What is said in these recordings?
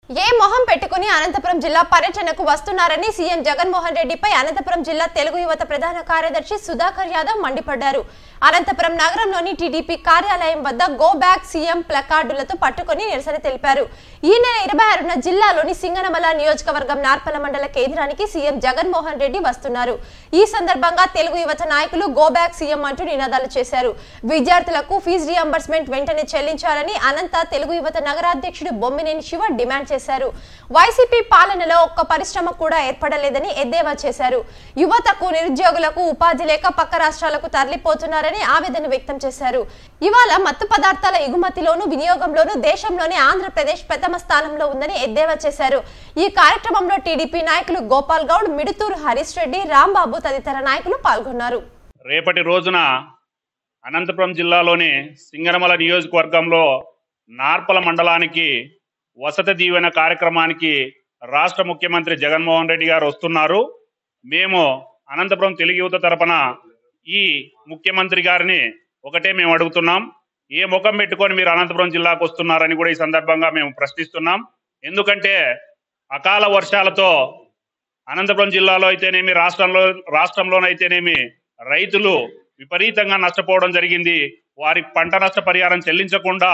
ఏ మొహం పెట్టుకుని అనంతపురం జిల్లా పర్యటనకు వస్తున్నారని సీఎం జగన్మోహన్ రెడ్డిపై అనంతపురం జిల్లా తెలుగు యువత ప్రధాన కార్యదర్శి సుధాకర్ యాదవ్ మండిపడ్డారు అనంతపురం నగరంలోని టీడీపీ కార్యాలయం వద్ద గో బ్యాక్ సీఎం ప్లకార్డులతో పట్టుకుని నిరసన తెలిపారు ఈ నెల ఇరవై ఆరున జిల్లాలోని సింగనమల నియోజకవర్గం నార్పల మండల కేంద్రానికి సీఎం జగన్మోహన్ రెడ్డి వస్తున్నారు ఈ సందర్భంగా తెలుగు యువత నాయకులు గో బ్యాక్ సీఎం అంటూ నినాదాలు చేశారు విద్యార్థులకు ఫీజు రియంబర్స్మెంట్ వెంటనే చెల్లించాలని అనంత తెలుగు యువత నగరాధ్యక్షుడు బొమ్మినేని శివ డిమాండ్ చేశారు వైసీపీ పాలనలో ఒక్క పరిశ్రమ కూడా ఏర్పడలేదని ఎద్దేవా చేశారు యువతకు నిరుద్యోగులకు ఉపాధి లేక పక్క రాష్ట్రాలకు తరలిపోతున్నారని ఆవేదన వ్యక్తం చేశారు ఇవాళ మత్తు పదార్థాల ఎగుమతిలోను వినియోగంలోను దేశంలోనే ఆంధ్రప్రదేశ్ ప్రథమ స్థానంలో ఉందని ఎద్దేవా చేశారు ఈ కార్యక్రమంలో టీడీపీ నాయకులు గోపాల్ గౌడ్ మిడుతూరు హరీష్ రెడ్డి రాంబాబు తదితర నాయకులు పాల్గొన్నారు రేపటి రోజున అనంతపురం జిల్లాలోని సింగనమల నియోజకవర్గంలో నార్పల మండలానికి వసతి దీవెన కార్యక్రమానికి రాష్ట్ర ముఖ్యమంత్రి జగన్మోహన్ రెడ్డి గారు వస్తున్నారు మేము అనంతపురం తెలుగు యువత తరపున ఈ ముఖ్యమంత్రి గారిని ఒకటే మేము అడుగుతున్నాం ఏ ముఖం పెట్టుకొని మీరు అనంతపురం జిల్లాకు వస్తున్నారని కూడా ఈ సందర్భంగా మేము ప్రశ్నిస్తున్నాం ఎందుకంటే అకాల వర్షాలతో అనంతపురం జిల్లాలో అయితేనేమి రాష్ట్రంలో రాష్ట్రంలోనైతేనేమి రైతులు విపరీతంగా నష్టపోవడం జరిగింది వారి పంట నష్ట పరిహారం చెల్లించకుండా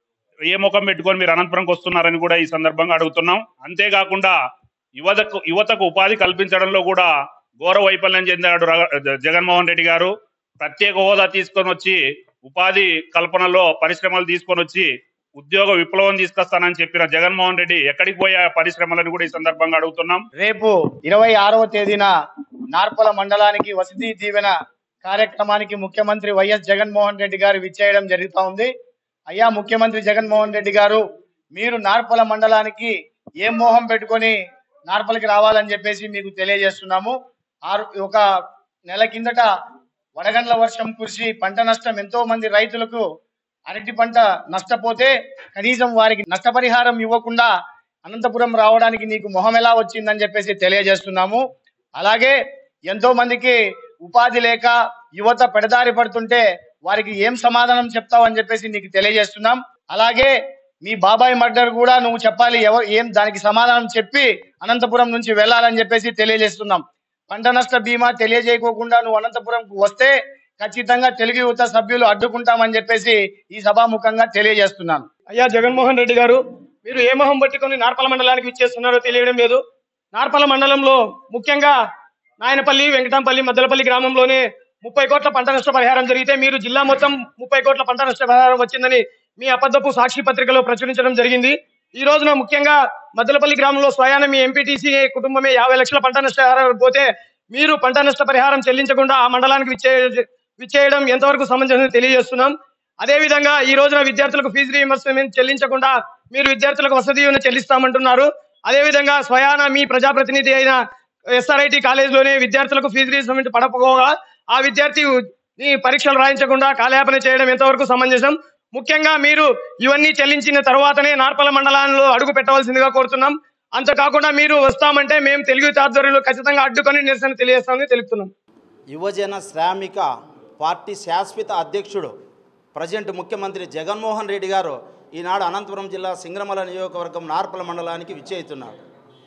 ఏ ముఖం పెట్టుకొని మీరు అనంతపురంకి వస్తున్నారని కూడా ఈ సందర్భంగా అడుగుతున్నాం అంతేకాకుండా యువతకు యువతకు ఉపాధి కల్పించడంలో కూడా ఘోర వైఫల్యం చెందాడు ర- జగన్మోహన్ రెడ్డి గారు ప్రత్యేక హోదా తీసుకొని వచ్చి ఉపాధి కల్పనలో పరిశ్రమలు తీసుకొని వచ్చి ఉద్యోగ విప్లవం తీసుకొస్తానని చెప్పిన జగన్మోహన్ రెడ్డి ఎక్కడికి పోయే పరిశ్రమలను కూడా ఈ సందర్భంగా అడుగుతున్నాం రేపు ఇరవై ఆరవ తేదీన నార్పల మండలానికి వసతి దీవెన కార్యక్రమానికి ముఖ్యమంత్రి వైఎస్ జగన్మోహన్ రెడ్డి గారు విచ్చేయడం జరుగుతా ఉంది అయ్యా ముఖ్యమంత్రి జగన్మోహన్ రెడ్డి గారు మీరు నార్పల మండలానికి ఏం మోహం పెట్టుకొని నార్పలకి రావాలని చెప్పేసి మీకు తెలియజేస్తున్నాము ఆరు ఒక నెల కిందట వడగండ్ల వర్షం కురిసి పంట నష్టం ఎంతో మంది రైతులకు అరటి పంట నష్టపోతే కనీసం వారికి నష్టపరిహారం ఇవ్వకుండా అనంతపురం రావడానికి నీకు మొహం ఎలా వచ్చిందని చెప్పేసి తెలియజేస్తున్నాము అలాగే ఎంతో మందికి ఉపాధి లేక యువత పెడదారి పడుతుంటే వారికి ఏం సమాధానం చెప్తావని చెప్పేసి నీకు తెలియజేస్తున్నాం అలాగే మీ బాబాయ్ మర్డర్ కూడా నువ్వు చెప్పాలి ఎవరు ఏం దానికి సమాధానం చెప్పి అనంతపురం నుంచి వెళ్ళాలని చెప్పేసి తెలియజేస్తున్నాం పంట నష్ట బీమా తెలియజేయకోకుండా నువ్వు అనంతపురంకు వస్తే ఖచ్చితంగా తెలుగు యువత సభ్యులు అడ్డుకుంటామని చెప్పేసి ఈ సభాముఖంగా తెలియజేస్తున్నాను అయ్యా జగన్మోహన్ రెడ్డి గారు మీరు ఏ మొహం పట్టుకొని నార్పల మండలానికి ఇచ్చేస్తున్నారో తెలియడం లేదు నార్పల మండలంలో ముఖ్యంగా నాయనపల్లి వెంకటంపల్లి మద్దలపల్లి గ్రామంలోనే ముప్పై కోట్ల పంట నష్ట పరిహారం జరిగితే మీరు జిల్లా మొత్తం ముప్పై కోట్ల పంట నష్ట పరిహారం వచ్చిందని మీ అబద్ధపు సాక్షి పత్రికలో ప్రచురించడం జరిగింది ఈ రోజున ముఖ్యంగా మద్దలపల్లి గ్రామంలో స్వయాన మీ ఎంపీటీసీ కుటుంబమే యాభై లక్షల పంట నష్టపరిహారం పోతే మీరు పంట నష్ట పరిహారం చెల్లించకుండా ఆ మండలానికి విచ్చే విచ్చేయడం ఎంతవరకు సమంజసం తెలియజేస్తున్నాం అదే విధంగా ఈ రోజున విద్యార్థులకు ఫీజు రీఎంబర్స్మెంట్ చెల్లించకుండా మీరు విద్యార్థులకు వసతి దీవెన చెల్లిస్తామంటున్నారు అదే విధంగా స్వయాన మీ ప్రజాప్రతినిధి అయిన ఎస్ఆర్ఐటి కాలేజీలోనే విద్యార్థులకు ఫీజు రీఎంబర్స్మెంట్ పడకపోగా ఆ విద్యార్థి ఈ పరీక్షలు రాయించకుండా కాలయాపన చేయడం ఎంతవరకు సమంజసం ముఖ్యంగా మీరు ఇవన్నీ చెల్లించిన తర్వాతనే నార్పల మండలంలో అడుగు పెట్టవలసిందిగా కోరుతున్నాం అంతకాకుండా మీరు వస్తామంటే మేము తెలుగు ఆధ్వర్యంలో ఖచ్చితంగా అడ్డుకొని నిరసన తెలియజేస్తామని తెలుపుతున్నాం యువజన శ్రామిక పార్టీ శాశ్వత అధ్యక్షుడు ప్రజెంట్ ముఖ్యమంత్రి జగన్మోహన్ రెడ్డి గారు ఈనాడు అనంతపురం జిల్లా సింగరమల నియోజకవర్గం నార్పల మండలానికి విచ్చేస్తున్నాడు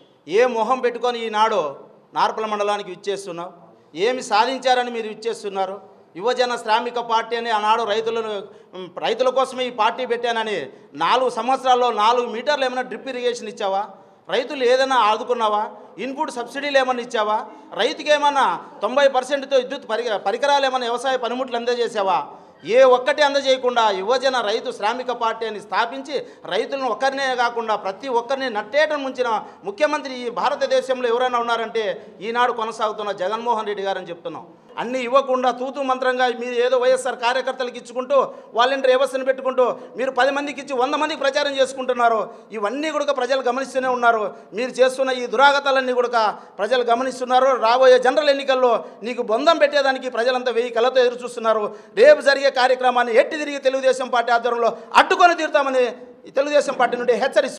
ఏ మొహం పెట్టుకొని ఈనాడు నార్పల మండలానికి విచ్చేస్తున్నావు ఏమి సాధించారని మీరు విచ్చేస్తున్నారు యువజన శ్రామిక పార్టీ అని ఆనాడు రైతులను ఉమ్, రైతుల కోసమే ఈ పార్టీ పెట్టానని నాలుగు సంవత్సరాల్లో నాలుగు మీటర్లు ఏమైనా డ్రిప్ ఇరిగేషన్ ఇచ్చావా రైతులు ఏదైనా ఆదుకున్నావా ఇన్పుట్ సబ్సిడీలు ఏమన్నా ఇచ్చావా రైతుకి ఏమన్నా తొంభై పర్సెంట్తో విద్యుత్ పరి పరికరాలు ఏమన్నా వ్యవసాయ పనిముట్లు అందజేసావా ఏ ఒక్కటి అందజేయకుండా యువజన రైతు శ్రామిక పార్టీ అని స్థాపించి రైతులను ఒక్కరినే కాకుండా ప్రతి ఒక్కరిని నట్టేట ముంచిన ముఖ్యమంత్రి ఈ భారతదేశంలో ఎవరైనా ఉన్నారంటే ఈనాడు కొనసాగుతున్న జగన్మోహన్ రెడ్డి గారని చెప్తున్నాం అన్నీ ఇవ్వకుండా తూతు మంత్రంగా మీరు ఏదో వైఎస్ఆర్ కార్యకర్తలకు ఇచ్చుకుంటూ వాళ్ళంటే వ్యవస్థను పెట్టుకుంటూ మీరు పది మందికి ఇచ్చి వంద మందికి ప్రచారం చేసుకుంటున్నారు ఇవన్నీ కూడా ప్రజలు గమనిస్తూనే ఉన్నారు మీరు చేస్తున్న ఈ దురాగతాలన్నీ కూడా ప్రజలు గమనిస్తున్నారు రాబోయే జనరల్ ఎన్నికల్లో నీకు బొందం పెట్టేదానికి ప్రజలంతా వెయ్యి కళ్ళతో ఎదురు చూస్తున్నారు రేపు జరిగే కార్యక్రమాన్ని ఎట్టి తిరిగి తెలుగుదేశం పార్టీ ఆధ్వర్యంలో అడ్డుకొని తీరుతామని ఈ తెలుగుదేశం పార్టీ నుండి హెచ్చరిస్తున్నారు